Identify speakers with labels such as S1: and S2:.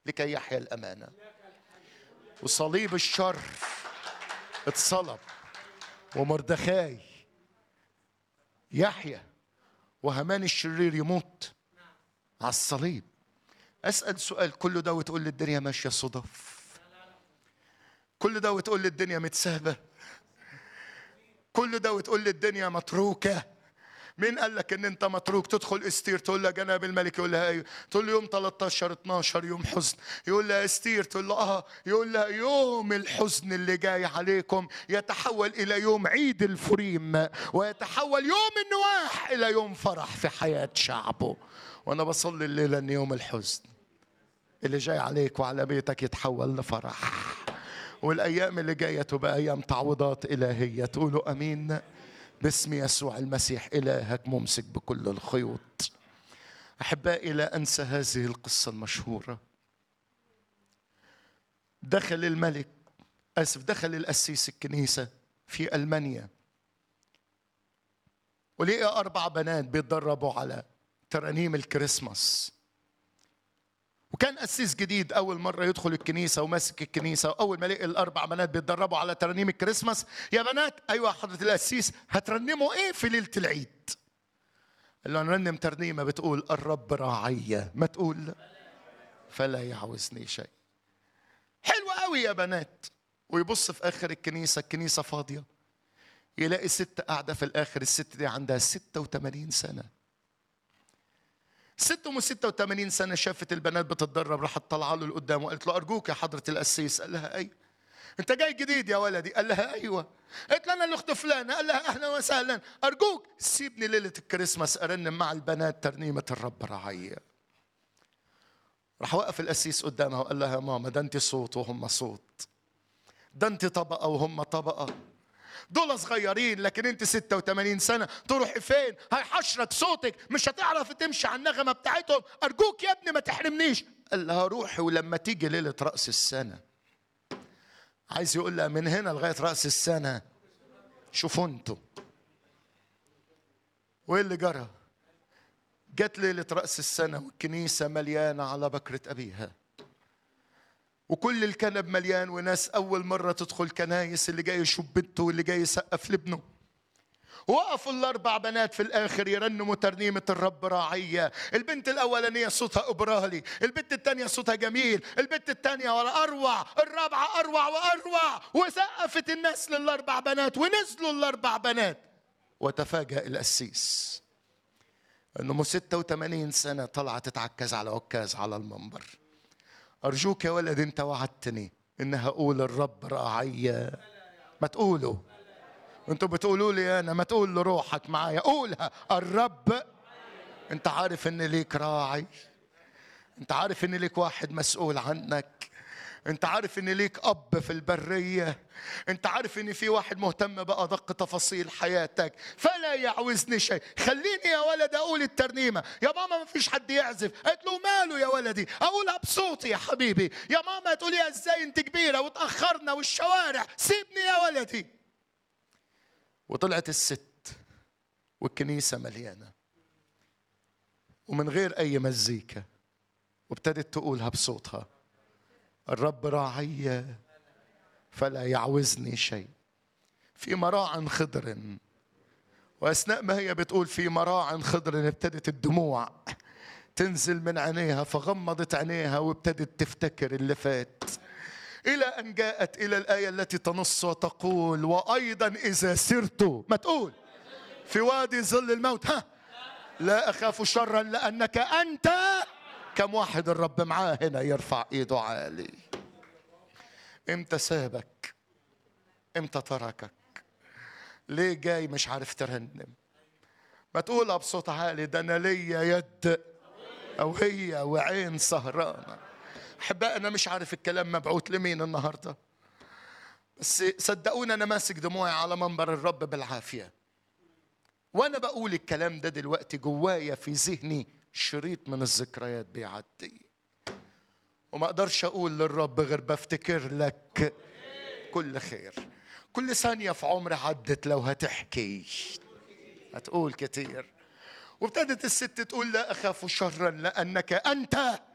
S1: لكي يحيا الامانه وصليب الشر اتصلب ومردخاي يحيى وهمان الشرير يموت على الصليب اسال سؤال كله ده وتقول لي الدنيا ماشيه صدف كل ده وتقول لي الدنيا متسابه كل ده وتقول لي الدنيا متروكه مين قال لك ان انت متروك تدخل استير تقول لها جناب الملك يقول لها ايوه تقول له يوم 13 12 يوم حزن يقول لها استير تقول له اه يقول لها يوم الحزن اللي جاي عليكم يتحول الى يوم عيد الفريم ويتحول يوم النواح الى يوم فرح في حياه شعبه وانا بصلي الليله ان يوم الحزن اللي جاي عليك وعلى بيتك يتحول لفرح والايام اللي جايه تبقى ايام تعويضات الهيه تقولوا امين باسم يسوع المسيح الهك ممسك بكل الخيوط احبائي لا انسى هذه القصه المشهوره دخل الملك اسف دخل القسيس الكنيسه في المانيا ولقى اربع بنات بيتدربوا على ترانيم الكريسماس وكان قسيس جديد اول مره يدخل الكنيسه وماسك الكنيسه واول ما لقي الاربع بنات بيتدربوا على ترانيم الكريسماس يا بنات ايوه حضره القسيس هترنموا ايه في ليله العيد قال له نرنم ترنيمه بتقول الرب راعي ما تقول فلا يعوزني شيء حلوة قوي يا بنات ويبص في اخر الكنيسه الكنيسه فاضيه يلاقي ست قاعده في الاخر الست دي عندها 86 سنه ست ام 86 سنه شافت البنات بتتدرب راحت طالعه له لقدام وقالت له ارجوك يا حضره القسيس قال لها ايوه انت جاي جديد يا ولدي قال لها ايوه قالت له انا الاخت فلانه قال لها اهلا وسهلا ارجوك سيبني ليله الكريسماس ارنم مع البنات ترنيمه الرب رعيه راح وقف القسيس قدامها وقال لها يا ماما ده انت صوت وهم صوت ده انت طبقه وهم طبقه دول صغيرين لكن انت 86 سنه تروحي فين هيحشرك صوتك مش هتعرف تمشي على النغمه بتاعتهم ارجوك يا ابني ما تحرمنيش قال لها روحي ولما تيجي ليله راس السنه عايز يقول لها من هنا لغايه راس السنه شوفوا انتوا وايه اللي جرى جت ليله راس السنه والكنيسه مليانه على بكره ابيها وكل الكنب مليان وناس اول مره تدخل كنايس اللي جاي يشوف بنته واللي جاي يسقف لابنه وقفوا الاربع بنات في الاخر يرنموا ترنيمه الرب راعيه البنت الاولانيه صوتها ابرالي البنت الثانيه صوتها جميل البنت الثانيه ولا اروع الرابعه اروع واروع وسقفت الناس للاربع بنات ونزلوا الاربع بنات وتفاجأ القسيس انه 86 سنه طلعت تتعكز على عكاز على المنبر أرجوك يا ولد أنت وعدتني إن هقول الرب راعي ما تقولوا أنتوا بتقولوا لي أنا ما تقول لروحك معايا قولها الرب أنت عارف إن ليك راعي أنت عارف إن ليك واحد مسؤول عنك انت عارف ان ليك اب في البريه انت عارف ان في واحد مهتم بادق تفاصيل حياتك فلا يعوزني شيء خليني يا ولد اقول الترنيمه يا ماما ما فيش حد يعزف قالت له ماله يا ولدي اقولها بصوتي يا حبيبي يا ماما تقولي ازاي انت كبيره وتاخرنا والشوارع سيبني يا ولدي وطلعت الست والكنيسه مليانه ومن غير اي مزيكا وابتدت تقولها بصوتها الرب راعي فلا يعوزني شيء في مراع خضر واثناء ما هي بتقول في مراع خضر ابتدت الدموع تنزل من عينيها فغمضت عينيها وابتدت تفتكر اللي فات الى ان جاءت الى الايه التي تنص وتقول وايضا اذا سرت ما تقول في وادي ظل الموت ها لا اخاف شرا لانك انت كم واحد الرب معاه هنا يرفع ايده عالي امتى سابك امتى تركك ليه جاي مش عارف ترنم ما تقولها بصوت عالي ده انا ليا يد او هي وعين سهرانه احباء انا مش عارف الكلام مبعوث لمين النهارده بس صدقوني انا ماسك دموعي على منبر الرب بالعافيه وانا بقول الكلام ده دلوقتي جوايا في ذهني شريط من الذكريات بيعدي وما اقدرش اقول للرب غير بفتكر لك كل خير كل ثانية في عمري عدت لو هتحكي هتقول كتير وابتدت الست تقول لا أخاف شرا لأنك أنت